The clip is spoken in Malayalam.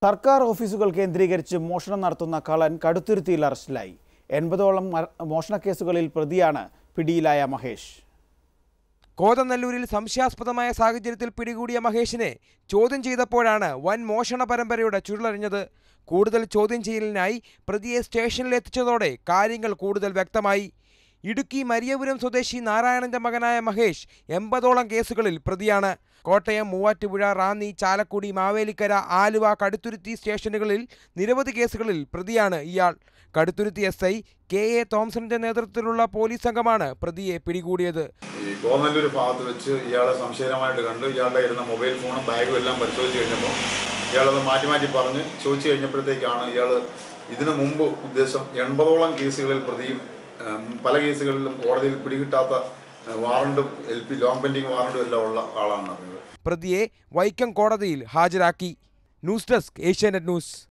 സർക്കാർ ഓഫീസുകൾ കേന്ദ്രീകരിച്ച് മോഷണം നടത്തുന്ന കള്ളൻ കടുത്തുരുത്തിയിൽ അറസ്റ്റിലായി എൺപതോളം മര- മോഷണ കേസുകളിൽ പ്രതിയാണ് പിടിയിലായ മഹേഷ് കോതനല്ലൂരിൽ സംശയാസ്പദമായ സാഹചര്യത്തിൽ പിടികൂടിയ മഹേഷിനെ ചോദ്യം ചെയ്തപ്പോഴാണ് വൻ മോഷണ പരമ്പരയുടെ ചുരുളറിഞ്ഞത് കൂടുതൽ ചോദ്യം ചെയ്യലിനായി പ്രതിയെ സ്റ്റേഷനിൽ എത്തിച്ചതോടെ കാര്യങ്ങൾ കൂടുതൽ വ്യക്തമായി ഇടുക്കി മരിയപുരം സ്വദേശി നാരായണന്റെ മകനായ മഹേഷ് എൺപതോളം കേസുകളിൽ പ്രതിയാണ് കോട്ടയം മൂവാറ്റുപുഴ റാന്നി ചാലക്കുടി മാവേലിക്കര ആലുവ കടുത്തുരുത്തി സ്റ്റേഷനുകളിൽ നിരവധി കേസുകളിൽ പ്രതിയാണ് ഇയാൾ Kaduthuruthy S I K A തോംസന്റെ നേതൃത്വത്തിലുള്ള പോലീസ് സംഘമാണ് പ്രതിയെ പിടികൂടിയത് ഈ കോന്നല്ലൂർ ഭാഗത്ത് വെച്ച് ഇയാളെ സംശയമായിട്ട് കണ്ടു ഇയാളുടെ ഇരുന്ന മൊബൈൽ ഫോണും ബാഗും എല്ലാം പരിശോധിച്ച് കഴിഞ്ഞപ്പോൾ ഇയാളത് മാറ്റി മാറ്റി പറഞ്ഞ് ചോദിച്ചു കഴിഞ്ഞപ്പോഴത്തേക്കാണ് ഇയാൾ ഇതിനു മുമ്പ് ഉദ്ദേശം എൺപതോളം കേസുകളിൽ പ്രതിയും ഉം, പല കേസുകളിലും കോടതിയിൽ പിടികിട്ടാത്ത ഉം, വാറണ്ടും എൽ പി ലോങ് പെൻഡിങ് വാറണ്ടും എല്ലാം ഉള്ള ആളാണ് അറിഞ്ഞത് പ്രതിയെ വൈക്കം കോടതിയിൽ ഹാജരാക്കി ന്യൂസ് ഡെസ്ക് ഏഷ്യാനെറ്റ് ന്യൂസ്